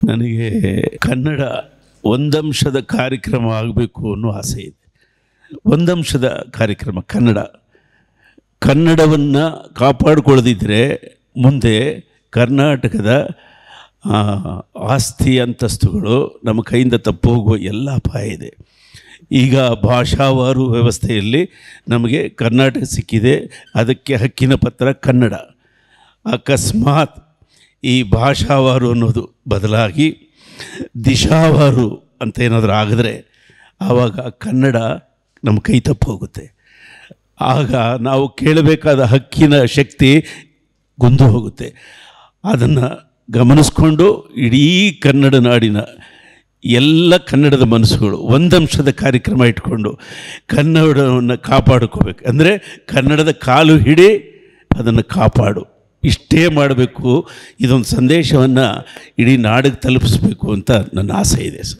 ನನಗೆ ಕನ್ನಡ ಒಂದಂಶದ ಕಾರ್ಯಕ್ರಮ ಆಗಬೇಕು ಅನ್ನೋ ಆಸೆ ಇದೆ ಒಂದಂಶದ ಕಾರ್ಯಕ್ರಮ ಕನ್ನಡ ಕನ್ನಡವನ್ನು ಕಾಪಾಡಿಕೊಳ್ಳದಿದ್ದರೆ ಮುಂದೆ ಕರ್ನಾಟಕದ ಆ, ಆಸ್ತಿ ಅಂತಸ್ತುಗಳು ನಮ್ಮ ಕೈಯಿಂದ ತಪ್ಪು ಹೋಗುವ ಎಲ್ಲ ಅಪಾಯ ಇದೆ ಈಗ ಭಾಷಾವಾರು ವ್ಯವಸ್ಥೆಯಲ್ಲಿ ನಮಗೆ ಕರ್ನಾಟಕ ಸಿಕ್ಕಿದೆ ಅದಕ್ಕೆ ಹಕ್ಕಿನ ಪತ್ರ ಕನ್ನಡ ಅಕಸ್ಮಾತ್ ಈ ಭಾಷಾವಾರು ಅನ್ನೋದು ಬದಲಾಗಿ ದಿಶಾವಾರು ಅಂತ ಏನಾದರೂ ಆಗಿದ್ರೆ ಆವಾಗ ಕನ್ನಡ ನಮ್ಮ ಕೈ ತಪ್ಪು ಹೋಗುತ್ತೆ ಆಗ ನಾವು ಕೇಳಬೇಕಾದ ಹಕ್ಕಿನ ಶಕ್ತಿ ಕುಂದು ಹೋಗುತ್ತೆ ಅದನ್ನು ಗಮನಿಸ್ಕೊಂಡು ಇಡೀ ಕನ್ನಡ ನಾಡಿನ ಎಲ್ಲ ಕನ್ನಡದ ಮನಸ್ಸುಗಳು ಒಂದಂಶದ ಕಾರ್ಯಕ್ರಮ ಇಟ್ಕೊಂಡು ಕನ್ನಡವನ್ನು ಕಾಪಾಡ್ಕೋಬೇಕು ಅಂದರೆ ಕನ್ನಡದ ಕಾಲು ಹಿಡಿ ಅದನ್ನು ಕಾಪಾಡು ಇಷ್ಟೇ ಮಾಡಬೇಕು ಇದೊಂದು ಸಂದೇಶವನ್ನು ಇಡೀ ನಾಡಿಗೆ ತಲುಪಿಸ್ಬೇಕು ಅಂತ ನನ್ನ ಆಸೆ ಇದೆ ಸರ್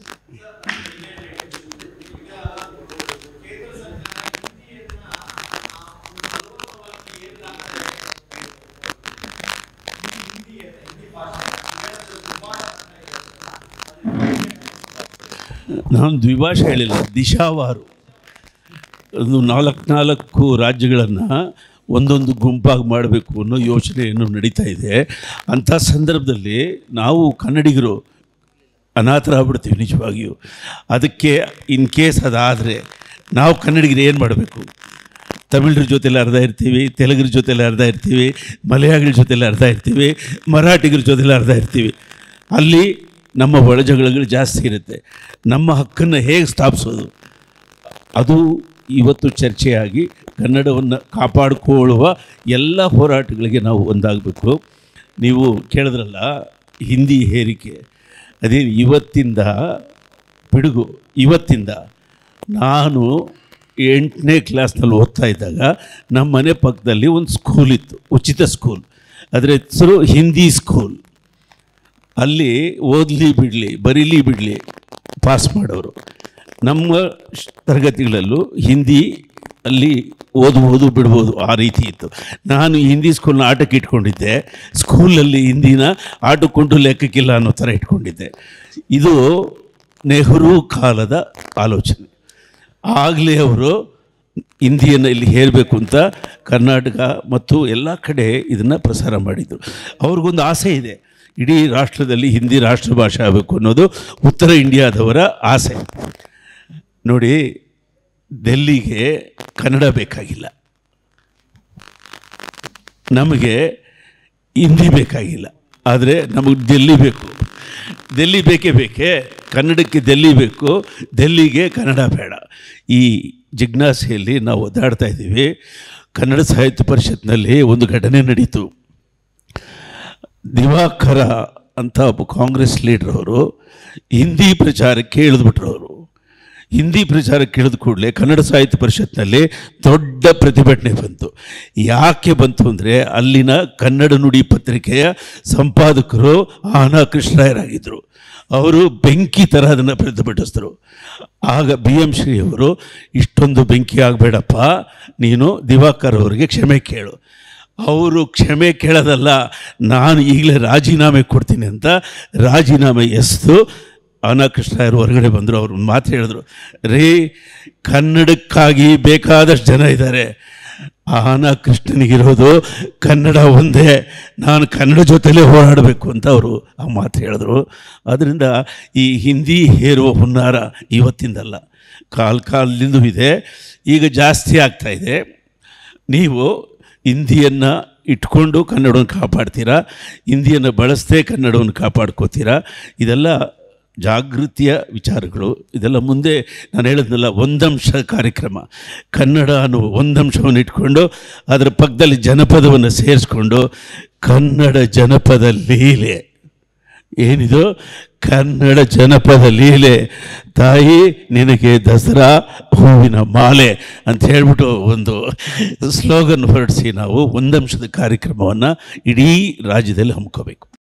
ನಾನು ದ್ವಿಭಾಷೆ ಹೇಳಿಲ್ಲ ದಿಶಾವಾರು ಅದು ನಾಲ್ಕು ನಾಲ್ಕು ರಾಜ್ಯಗಳನ್ನು ಒಂದೊಂದು ಗುಂಪಾಗಿ ಮಾಡಬೇಕು ಅನ್ನೋ ಯೋಚನೆಯನ್ನು ನಡೀತಾ ಇದೆ ಅಂಥ ಸಂದರ್ಭದಲ್ಲಿ ನಾವು ಕನ್ನಡಿಗರು ಅನಾಥರಾಗ್ಬಿಡ್ತೀವಿ ನಿಜವಾಗಿಯೂ ಅದಕ್ಕೆ ಇನ್ ಕೇಸ್ ಅದಾದರೆ ನಾವು ಕನ್ನಡಿಗರು ಏನು ಮಾಡಬೇಕು ತಮಿಳರ ಜೊತೆಲಿ ಅರ್ಧ ಇರ್ತೀವಿ ತೆಲುಗರ ಜೊತೆಲಿ ಅರ್ಧ ಇರ್ತೀವಿ ಮಲಯಾಳಿಗಳ ಜೊತೆಲಿ ಅರ್ಧ ಇರ್ತೀವಿ ಮರಾಠಿಗರ ಜೊತೆಲಿ ಅರ್ಧ ಇರ್ತೀವಿ ಅಲ್ಲಿ ನಮ್ಮ ಒಳಜಗಳಗಳು ಜಾಸ್ತಿ ಇರುತ್ತೆ ನಮ್ಮ ಹಕ್ಕನ್ನು ಹೇಗೆ ಸ್ಥಾಪಿಸೋದು ಅದು ಇವತ್ತು ಚರ್ಚೆಯಾಗಿ ಕನ್ನಡವನ್ನು ಕಾಪಾಡಿಕೊಳ್ಳುವ ಎಲ್ಲ ಹೋರಾಟಗಳಿಗೆ ನಾವು ಒಂದಾಗಬೇಕು ನೀವು ಕೇಳಿದ್ರಲ್ಲ ಹಿಂದಿ ಹೇರಿಕೆ ಅದೇ ಇವತ್ತಿಂದ ಪಿಡುಗು ಇವತ್ತಿಂದ ನಾನು ಎಂಟನೇ ಕ್ಲಾಸ್ನಲ್ಲಿ ಓದ್ತಾ ಇದ್ದಾಗ ನಮ್ಮ ಮನೆ ಪಕ್ಕದಲ್ಲಿ ಒಂದು ಸ್ಕೂಲ್ ಇತ್ತು ಉಚಿತ ಸ್ಕೂಲ್ ಅದರ ಹೆಸರು ಹಿಂದಿ ಸ್ಕೂಲ್ ಅಲ್ಲಿ ಓದಲಿ ಬಿಡಲಿ ಬರೀಲಿ ಬಿಡಲಿ ಪಾಸ್ ಮಾಡೋರು ನಮ್ಮ ಶ್- ತರಗತಿಗಳಲ್ಲೂ ಹಿಂದಿ ಅಲ್ಲಿ ಓದ್ಬೋದು ಬಿಡ್ಬೋದು ಆ ರೀತಿ ಇತ್ತು ನಾನು ಹಿಂದಿ ಸ್ಕೂಲ್ನ ಆಟಕ್ಕೆ ಇಟ್ಕೊಂಡಿದ್ದೆ ಸ್ಕೂಲಲ್ಲಿ ಹಿಂದಿನ ಆಟಕ್ಕೊಂಡು ಲೆಕ್ಕಕ್ಕಿಲ್ಲ ಅನ್ನೋ ಥರ ಇಟ್ಕೊಂಡಿದ್ದೆ ಇದು ನೆಹರು ಕಾಲದ ಆಲೋಚನೆ ಆಗಲೇ ಅವರು ಹಿಂದಿಯನ್ನು ಇಲ್ಲಿ ಹೇರಬೇಕು ಅಂತ ಕರ್ನಾಟಕ ಮತ್ತು ಎಲ್ಲ ಕಡೆ ಇದನ್ನು ಪ್ರಸಾರ ಮಾಡಿದರು ಅವ್ರಿಗೊಂದು ಆಸೆ ಇದೆ ಇಡೀ ರಾಷ್ಟ್ರದಲ್ಲಿ ಹಿಂದಿ ರಾಷ್ಟ್ರ ಭಾಷೆ ಆಗಬೇಕು ಅನ್ನೋದು ಉತ್ತರ ಇಂಡಿಯಾದವರ ಆಸೆ ನೋಡಿ ಡೆಲ್ಲಿಗೆ ಕನ್ನಡ ಬೇಕಾಗಿಲ್ಲ ನಮಗೆ ಹಿಂದಿ ಬೇಕಾಗಿಲ್ಲ ಆದರೆ ನಮಗೆ ಡೆಲ್ಲಿ ಬೇಕು ಡೆಲ್ಲಿ ಬೇಕೇ ಬೇಕೇ ಕನ್ನಡಕ್ಕೆ ಡೆಲ್ಲಿ ಬೇಕು ಡೆಲ್ಲಿಗೆ ಕನ್ನಡ ಬೇಡ ಈ ಜಿಜ್ಞಾಸೆಯಲ್ಲಿ ನಾವು ಒದ್ದಾಡ್ತಾ ಇದ್ದೀವಿ ಕನ್ನಡ ಸಾಹಿತ್ಯ ಪರಿಷತ್ನಲ್ಲಿ ಒಂದು ಘಟನೆ ನಡೀತು ದಿವಾಕರ ಅಂತ ಒಬ್ಬ ಕಾಂಗ್ರೆಸ್ ಲೀಡರ್ ಅವರು ಹಿಂದಿ ಪ್ರಚಾರಕ್ಕೆ ಇಳಿದ್ಬಿಟ್ರು ಅವರು ಹಿಂದಿ ಪ್ರಚಾರಕ್ಕೆ ಇಳಿದ ಕೂಡಲೇ ಕನ್ನಡ ಸಾಹಿತ್ಯ ಪರಿಷತ್ನಲ್ಲಿ ದೊಡ್ಡ ಪ್ರತಿಭಟನೆ ಬಂತು ಯಾಕೆ ಬಂತು ಅಂದರೆ ಅಲ್ಲಿನ ಕನ್ನಡ ನುಡಿ ಪತ್ರಿಕೆಯ ಸಂಪಾದಕರು ಆನಾ ಕೃಷ್ಣರಾಯರಾಗಿದ್ದರು ಅವರು ಬೆಂಕಿ ಥರ ಅದನ್ನು ಪ್ರತಿಭಟಿಸಿದ್ರು ಆಗ ಬಿ ಎಂ ಶ್ರೀ ಅವರು ಇಷ್ಟೊಂದು ಬೆಂಕಿ ಆಗಬೇಡಪ್ಪ ನೀನು ದಿವಾಕರ್ ಅವರಿಗೆ ಕ್ಷಮೆ ಕೇಳು ಅವರು ಕ್ಷಮೆ ಕೇಳೋದಲ್ಲ ನಾನು ಈಗಲೇ ರಾಜೀನಾಮೆ ಕೊಡ್ತೀನಿ ಅಂತ ರಾಜೀನಾಮೆ ಎಸ್ದು ಅನಾಕೃಷ್ಣರು ಹೊರಗಡೆ ಬಂದರು ಅವ್ರು ಒಂದು ಮಾತು ಹೇಳಿದ್ರು ರೀ ಕನ್ನಡಕ್ಕಾಗಿ ಬೇಕಾದಷ್ಟು ಜನ ಇದ್ದಾರೆ ಆನ ಕೃಷ್ಣನಿಗಿರೋದು ಕನ್ನಡ ಒಂದೇ ನಾನು ಕನ್ನಡ ಜೊತೆಲೇ ಹೋರಾಡಬೇಕು ಅಂತ ಅವರು ಆ ಮಾತು ಹೇಳಿದ್ರು ಅದರಿಂದ ಈ ಹಿಂದಿ ಹೇರುವ ಹುನ್ನಾರ ಇವತ್ತಿಂದಲ್ಲ ಕಾಲ ಕಾಲದಿಂದೂ ಇದೆ ಈಗ ಜಾಸ್ತಿ ಆಗ್ತಾ ಇದೆ ನೀವು ಹಿಂದಿಯನ್ನು ಇಟ್ಕೊಂಡು ಕನ್ನಡವನ್ನು ಕಾಪಾಡ್ತೀರಾ ಹಿಂದಿಯನ್ನು ಬಳಸದೆ ಕನ್ನಡವನ್ನು ಕಾಪಾಡ್ಕೋತೀರಾ ಇದೆಲ್ಲ ಜಾಗೃತಿಯ ವಿಚಾರಗಳು ಇದೆಲ್ಲ ಮುಂದೆ ನಾನು ಹೇಳಿದ್ನಲ್ಲ ಒಂದಂಶ ಕಾರ್ಯಕ್ರಮ ಕನ್ನಡ ಅನ್ನುವ ಒಂದಂಶವನ್ನು ಇಟ್ಕೊಂಡು ಅದರ ಪಕ್ಕದಲ್ಲಿ ಜನಪದವನ್ನು ಸೇರಿಸ್ಕೊಂಡು ಕನ್ನಡ ಜನಪದ ಲೀಲೆ ಏನಿದು ಕನ್ನಡ ಜನಪದ ಲೀಲೆ ತಾಯಿ ನಿನಗೆ ದಸರಾ ಹೂವಿನ ಮಾಲೆ ಅಂತ ಹೇಳ್ಬಿಟ್ಟು ಒಂದು ಸ್ಲೋಗನ್ ಹೊರಡಿಸಿ ನಾವು ಒಂದಂಶದ ಕಾರ್ಯಕ್ರಮವನ್ನು ಇಡೀ ರಾಜ್ಯದಲ್ಲಿ ಹಮ್ಮಿಕೋಬೇಕು